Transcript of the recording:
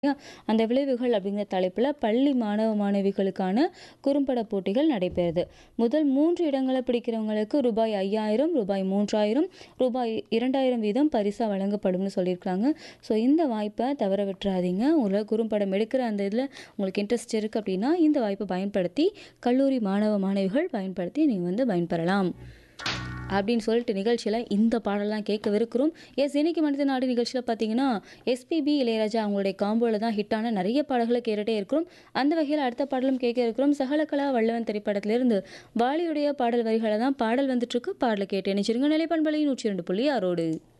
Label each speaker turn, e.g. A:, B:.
A: அந்த விளைவுகள் அப்படிங்கிற தலைப்பில் பள்ளி மாணவ மாணவிகளுக்கான குறும்பட போட்டிகள் நடைபெறுது முதல் மூன்று இடங்களை பிடிக்கிறவங்களுக்கு ரூபாய் ஐயாயிரம் ரூபாய் மூன்றாயிரம் ரூபாய் இரண்டாயிரம் வீதம் பரிசாக வழங்கப்படும்னு சொல்லியிருக்காங்க ஸோ இந்த வாய்ப்பை தவற விட்டுறாதீங்க உங்களை குறும்படம் எடுக்கிற அந்த இதில் உங்களுக்கு இன்ட்ரெஸ்ட் இருக்குது அப்படின்னா இந்த வாய்ப்பை பயன்படுத்தி கல்லூரி மாணவ மாணவிகள் பயன்படுத்தி நீங்கள் வந்து பயன்பெறலாம் அப்படின்னு சொல்லிட்டு நிகழ்ச்சியில் இந்த பாடலாம் கேட்கவிருக்கிறோம் எஸ் இன்னைக்கு மனித நாடு நிகழ்ச்சியில் பார்த்தீங்கன்னா எஸ்பிபி இளையராஜா அவங்களுடைய காம்போவில் தான் ஹிட்டான நிறைய பாடல்களை கேட்டுகிட்டே இருக்கிறோம் அந்த வகையில் அடுத்த பாடலும் கேட்க இருக்கிறோம் சகலகலா வல்லவன் திரைப்படத்திலிருந்து வாலியுடைய பாடல் வரிகளை தான் பாடல் வந்துட்டுருக்கு பாடலை கேட்டு நினைச்சிருங்க நிலைப்பண்பலை நூற்றி ரெண்டு புள்ளி ஆறோடு